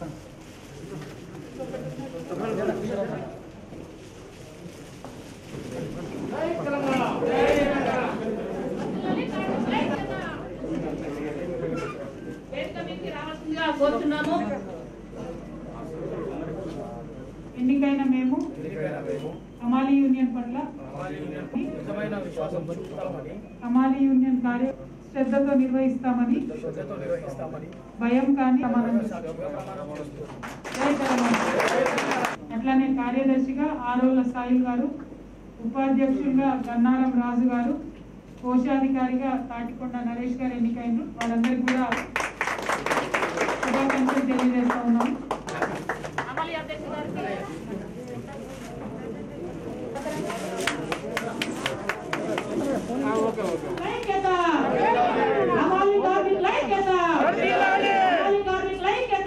రావాల్సిందిగా కోరుతున్నాము ఎన్నికైన మేము అమాలి యూనియన్ పట్ల నిజమైన విశ్వాసం చూపుతామని అమాలి యూనియన్ కార్య శ్రద్ధతో నిర్వహిస్తామని శ్రద్ధతో నిర్వహిస్తామని భయం కానీ ప్రమాణం సాక్షిగా ప్రమాణం చేస్తున్నాను. జై తెలంగాణ. అట్లానే కార్యదర్శిగా ఆరోల సాయిల్ గారు ఉపాధ్యక్షులుగా గన్నారం రాజు గారు కోశాధికారిగా తాటికొండ నరేష్ గారు ఎన్నికైనరు వాళ్ళందరికీ కూడా శుభాకాంక్షలు తెలియజేస్తా ఉన్నాం అమలు అధ్యక్ష గారికి ఐక్యత అమాలి కార్మికుల ఐక్యత అమాలి కార్మికుల ఐక్యత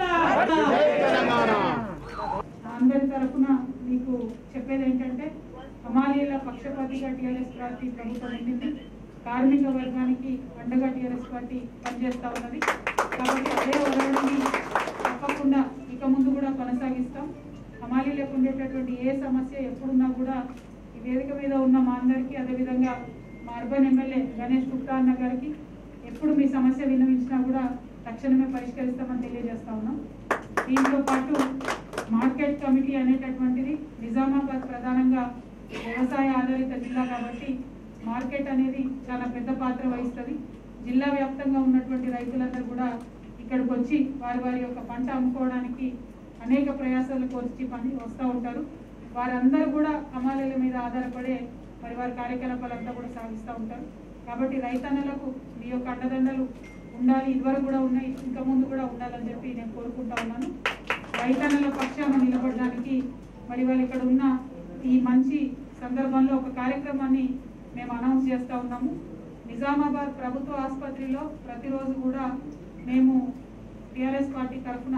అందరి తరఫున మీకు చెప్పేది ఏంటంటే హమాలీల పక్షపాతిగా టీఆర్ఎస్ పార్టీ ప్రభుత్వం ఉండింది కార్మిక వర్గానికి అండగా టీఆర్ఎస్ పార్టీ పనిచేస్తా ఉన్నది కాబట్టి అదే ఒరవడిని తప్పకుండా ఇక ముందు కూడా కొనసాగిస్తాం హమాలీలకు ఉండేటటువంటి ఏ సమస్య ఎప్పుడున్నా కూడా ఈ వేదిక మీద ఉన్న మా అందరికీ అదేవిధంగా మా అర్బన్ ఎమ్మెల్యే గణేష్ గుప్తా అన్న గారికి ఎప్పుడు మీ సమస్య విన్నవించినా కూడా తక్షణమే పరిష్కరిస్తామని తెలియజేస్తా ఉన్నాం దీంతో పాటు మార్కెట్ కమిటీ అనేటటువంటిది నిజామాబాద్ ప్రధానంగా వ్యవసాయ ఆధారిత జిల్లా కాబట్టి మార్కెట్ అనేది చాలా పెద్ద పాత్ర వహిస్తుంది జిల్లా వ్యాప్తంగా ఉన్నటువంటి రైతులందరూ కూడా ఇక్కడికి వచ్చి వారి వారి యొక్క పంట అమ్ముకోవడానికి అనేక ప్రయాసాలు కోర్చి పని వస్తూ ఉంటారు వారందరూ కూడా హమాలీల మీద ఆధారపడే మరి వారి కార్యకలాపాలంతా కూడా సాగిస్తూ ఉంటారు కాబట్టి రైతన్నలకు మీ యొక్క అండదండలు ఉండాలి ఇదివరకు కూడా ఉన్నాయి ఇంకా ముందు కూడా ఉండాలని చెప్పి నేను కోరుకుంటా ఉన్నాను రైతన్నల పక్షాన నిలబడడానికి మరి వాళ్ళు ఇక్కడ ఉన్న ఈ మంచి సందర్భంలో ఒక కార్యక్రమాన్ని మేము అనౌన్స్ చేస్తూ ఉన్నాము నిజామాబాద్ ప్రభుత్వ ఆసుపత్రిలో ప్రతిరోజు కూడా మేము టిఆర్ఎస్ పార్టీ తరఫున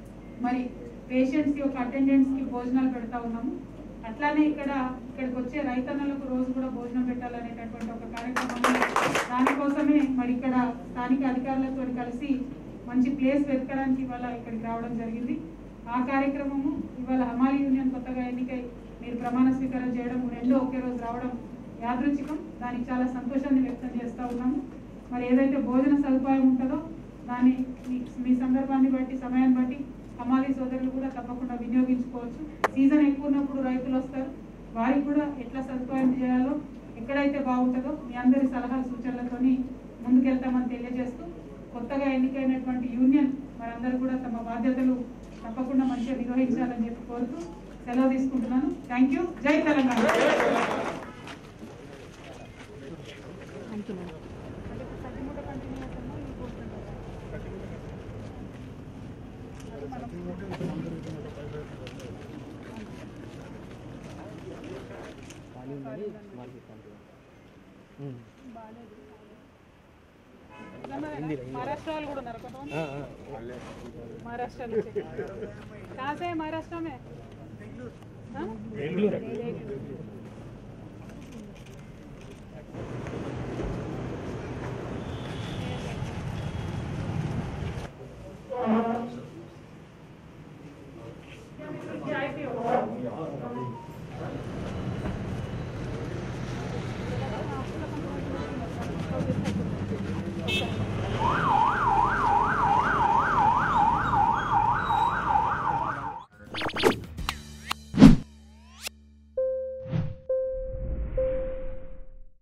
మరి పేషెంట్స్ యొక్క అటెండెంట్స్ కి భోజనాలు పెడతా ఉన్నాము అట్లానే ఇక్కడ ఇక్కడికి వచ్చే రైతన్నలకు రోజు కూడా భోజనం పెట్టాలనేటటువంటి ఒక కార్యక్రమం దానికోసమే మరి ఇక్కడ స్థానిక అధికారులతో కలిసి మంచి ప్లేస్ వెతకడానికి ఇవాళ ఇక్కడికి రావడం జరిగింది ఆ కార్యక్రమము ఇవాళ హమాలి యూనియన్ కొత్తగా ఎన్నికై మీరు ప్రమాణ స్వీకారం చేయడం రెండో ఒకే రోజు రావడం యాదృచ్ఛికం దానికి చాలా సంతోషాన్ని వ్యక్తం చేస్తూ ఉన్నాము మరి ఏదైతే భోజన సదుపాయం ఉంటుందో దాన్ని మీ- మీ సందర్భాన్ని బట్టి సమయాన్ని బట్టి హమాలీ సోదరులు కూడా తప్పకుండా వినియోగించుకోవచ్చు సీజన్ ఎక్కువ ఉన్నప్పుడు రైతులు వస్తారు వారికి కూడా ఎట్లా సదుపాయం చేయాలో ఎక్కడైతే బాగుంటుందో మీ అందరి సలహాలు సూచనలతోని ముందుకెళ్తామని తెలియజేస్తూ కొత్తగా ఎన్నికైనటువంటి యూనియన్ వారందరూ కూడా తమ బాధ్యతలు తప్పకుండా మంచిగా నిర్వహించాలని చెప్పి కోరుతూ సెలవు తీసుకుంటున్నాను థ్యాంక్ యూ జై తెలంగాణ महाराष्ट्र वाले కూడా ఉన్నారు కొంతమంది महाराष्ट्र నుంచి कहाँ से है महाराष्ट्र में हाँ? बेंगलुरु